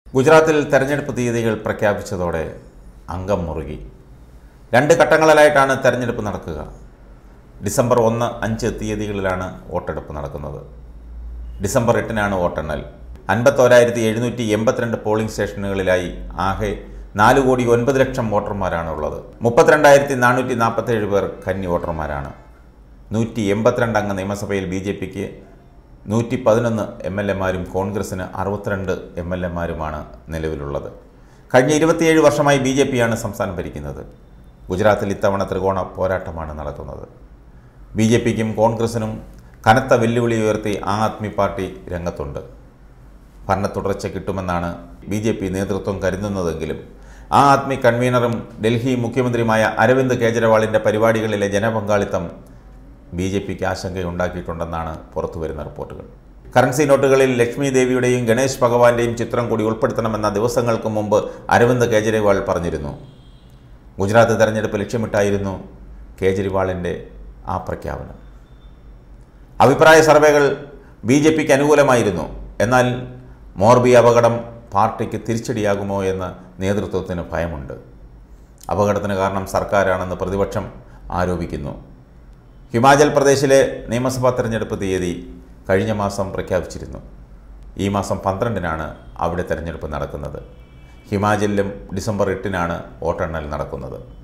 ഗുജറാത്തിൽ തെരഞ്ഞെടുപ്പ് തീയതികൾ പ്രഖ്യാപിച്ചതോടെ അംഗം മുറുകി രണ്ട് ഘട്ടങ്ങളിലായിട്ടാണ് തെരഞ്ഞെടുപ്പ് നടക്കുക ഡിസംബർ ഒന്ന് അഞ്ച് തീയതികളിലാണ് വോട്ടെടുപ്പ് നടക്കുന്നത് ഡിസംബർ എട്ടിനാണ് വോട്ടെണ്ണൽ അൻപത്തോരായിരത്തി എഴുന്നൂറ്റി എൺപത്തിരണ്ട് പോളിംഗ് സ്റ്റേഷനുകളിലായി ആകെ നാല് കോടി ഒൻപത് ലക്ഷം വോട്ടർമാരാണ് ഉള്ളത് മുപ്പത്തിരണ്ടായിരത്തി നാനൂറ്റി നാൽപ്പത്തേഴ് പേർ കന്നി വോട്ടർമാരാണ് നൂറ്റി എൺപത്തിരണ്ട് അംഗ നിയമസഭയിൽ ബി ജെ പിക്ക് നൂറ്റി പതിനൊന്ന് എം എൽ എമാരും കോൺഗ്രസിന് അറുപത്തിരണ്ട് എം എൽ എമാരുമാണ് നിലവിലുള്ളത് കഴിഞ്ഞ ഇരുപത്തിയേഴ് വർഷമായി ബി ജെ പിയാണ് സംസ്ഥാനം ഭരിക്കുന്നത് ഗുജറാത്തിൽ ഇത്തവണ ത്രികോണ പോരാട്ടമാണ് നടക്കുന്നത് ബി ജെ പിക്കും കോൺഗ്രസിനും കനത്ത വെല്ലുവിളി ഉയർത്തി ആം ആദ്മി പാർട്ടി രംഗത്തുണ്ട് ഭരണ തുടർച്ച കിട്ടുമെന്നാണ് ബി ജെ പി നേതൃത്വം കരുതുന്നതെങ്കിലും ആ ആദ്മി കൺവീനറും ഡൽഹി മുഖ്യമന്ത്രിയുമായ അരവിന്ദ് കെജ്രിവാളിൻ്റെ പരിപാടികളിലെ ജനപങ്കാളിത്തം ബി ജെ പിക്ക് ആശങ്കയുണ്ടാക്കിയിട്ടുണ്ടെന്നാണ് പുറത്തുവരുന്ന റിപ്പോർട്ടുകൾ കറൻസി നോട്ടുകളിൽ ലക്ഷ്മി ദേവിയുടെയും ഗണേശ് ഭഗവാന്റെയും ചിത്രം കൂടി ഉൾപ്പെടുത്തണമെന്ന ദിവസങ്ങൾക്ക് മുമ്പ് അരവിന്ദ് കെജ്രിവാൾ പറഞ്ഞിരുന്നു ഗുജറാത്ത് തെരഞ്ഞെടുപ്പ് ലക്ഷ്യമിട്ടായിരുന്നു കേജ്രിവാളിൻ്റെ ആ പ്രഖ്യാപനം അഭിപ്രായ സർവേകൾ ബി ജെ പിക്ക് അനുകൂലമായിരുന്നു എന്നാൽ മോർബി അപകടം പാർട്ടിക്ക് തിരിച്ചടിയാകുമോ എന്ന് നേതൃത്വത്തിന് ഭയമുണ്ട് അപകടത്തിന് കാരണം സർക്കാരാണെന്ന് പ്രതിപക്ഷം ആരോപിക്കുന്നു ഹിമാചൽ പ്രദേശിലെ നിയമസഭാ തെരഞ്ഞെടുപ്പ് തീയതി കഴിഞ്ഞ മാസം പ്രഖ്യാപിച്ചിരുന്നു ഈ മാസം പന്ത്രണ്ടിനാണ് അവിടെ തെരഞ്ഞെടുപ്പ് നടക്കുന്നത് ഹിമാചലിലും ഡിസംബർ എട്ടിനാണ് വോട്ടെണ്ണൽ നടക്കുന്നത്